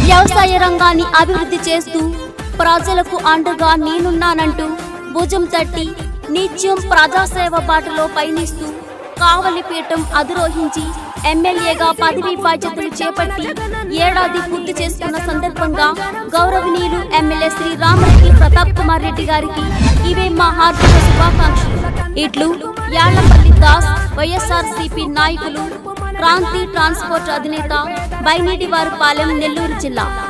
వ్యవసాయ రంగాన్ని అభివృద్ధి చేస్తూ ప్రజలకు అండగా నేనున్నానంటూ భుజం తట్టి నిత్యం ప్రజాసేవ బాటలో పయనిస్తూ కావలిపీఠం అధిరోహించి ఎమ్మెల్యేగా పదవీ బాధ్యతలు చేపట్టి ఏడాది పూర్తి చేసుకున్న సందర్భంగా గౌరవనీయులు ఎమ్మెల్యే శ్రీ రామరెడ్డి ప్రతాప్ కుమార్ రెడ్డి గారికి ఇవే మా హార్దిక శుభాకాంక్షలు ఇట్లు యాళ్లపల్లి దాస్ వైఎస్ఆర్ నాయకులు క్రాంతి ట్రాన్స్పోర్ట్ అధినేత బైనేటివారిపాలెం నెల్లూరు జిల్లా